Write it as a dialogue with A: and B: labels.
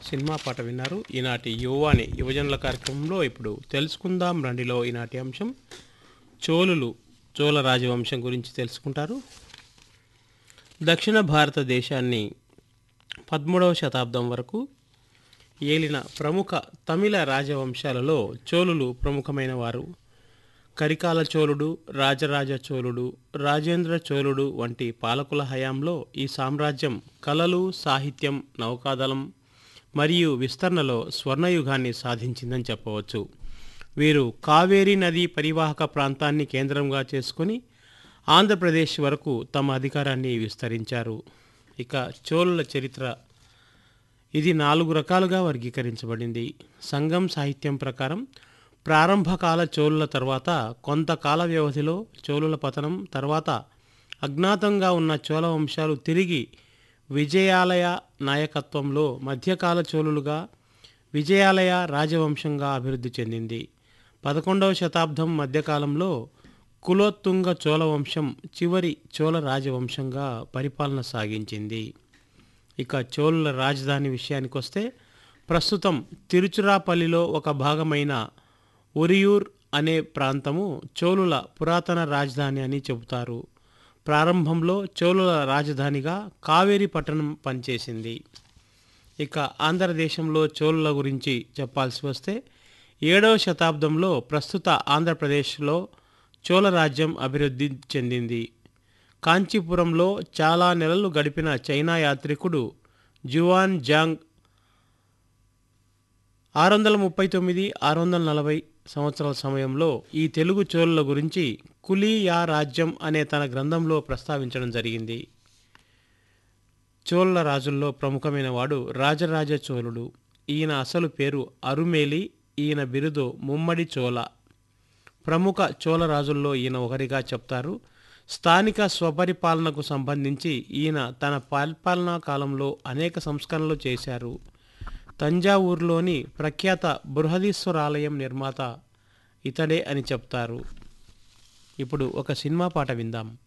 A: cinema పాట విన్నారు ఈనాటి యువాని యువజనుల కార్యక్రమంలో ఇప్పుడు తెలుసుకుందాం రండిలో ఈనాటి అంశం చోళులు చోళ రాజవంశం గురించి తెలుసుకుంటారు దక్షిణ భారతదేశాన్ని పదమూడవ శతాబ్దం వరకు ఏలిన ప్రముఖ తమిళ రాజవంశాలలో చోళులు ప్రముఖమైన వారు కరికాల చోళుడు రాజరాజ చోళుడు రాజేంద్ర చోళుడు వంటి పాలకుల హయాంలో ఈ సామ్రాజ్యం కళలు సాహిత్యం నౌకాదళం మరియు విస్తరణలో స్వర్ణయుగాన్ని సాధించిందని చెప్పవచ్చు వీరు కావేరీ నది పరివాహక ప్రాంతాన్ని కేంద్రంగా చేసుకుని ఆంధ్రప్రదేశ్ వరకు తమ అధికారాన్ని విస్తరించారు ఇక చోళుల చరిత్ర ఇది నాలుగు రకాలుగా వర్గీకరించబడింది సంఘం సాహిత్యం ప్రకారం ప్రారంభకాల చోళుల తర్వాత కొంతకాల వ్యవధిలో చోళుల పతనం తర్వాత అజ్ఞాతంగా ఉన్న చోళ వంశాలు తిరిగి విజయాలయ నాయకత్వంలో మధ్యకాల చోళులుగా విజయాలయ రాజవంశంగా అభివృద్ధి చెందింది పదకొండవ శతాబ్దం మధ్యకాలంలో కులోత్తుంగ చోళ వంశం చివరి చోళ రాజవంశంగా పరిపాలన సాగించింది ఇక చోళుల రాజధాని విషయానికి వస్తే ప్రస్తుతం తిరుచురాపల్లిలో ఒక భాగమైన ఒరియూర్ అనే ప్రాంతము చోళుల పురాతన రాజధాని అని చెబుతారు ప్రారంభంలో చోళుల రాజధానిగా కావేరి పట్టణం పనిచేసింది ఇక ఆంధ్రదేశంలో చోళుల గురించి చెప్పాల్సి వస్తే ఏడవ శతాబ్దంలో ప్రస్తుత ఆంధ్రప్రదేశ్లో చోళ రాజ్యం అభివృద్ధి చెందింది కాంచీపురంలో చాలా నెలలు గడిపిన చైనా యాత్రికుడు జువాన్ జాంగ్ ఆరు వందల ముప్పై తొమ్మిది ఆరు వందల నలభై సంవత్సరాల సమయంలో ఈ తెలుగు చోళుల గురించి కులియా రాజ్యం అనే తన గ్రంథంలో ప్రస్తావించడం జరిగింది చోళుల రాజుల్లో ప్రముఖమైన వాడు రాజరాజ చోళుడు ఈయన అసలు పేరు అరుమేలి ఈయన బిరుదు ముమ్మడి చోళ ప్రముఖ చోళ రాజుల్లో ఈయన ఒకరిగా చెప్తారు స్థానిక స్వపరిపాలనకు సంబంధించి ఈయన తన పరిపాలనా కాలంలో అనేక సంస్కరణలు చేశారు తంజావూరులోని ప్రఖ్యాత బృహదీశ్వరాలయం నిర్మాత ఇతడే అని చెప్తారు ఇప్పుడు ఒక సినిమా పాట విందాం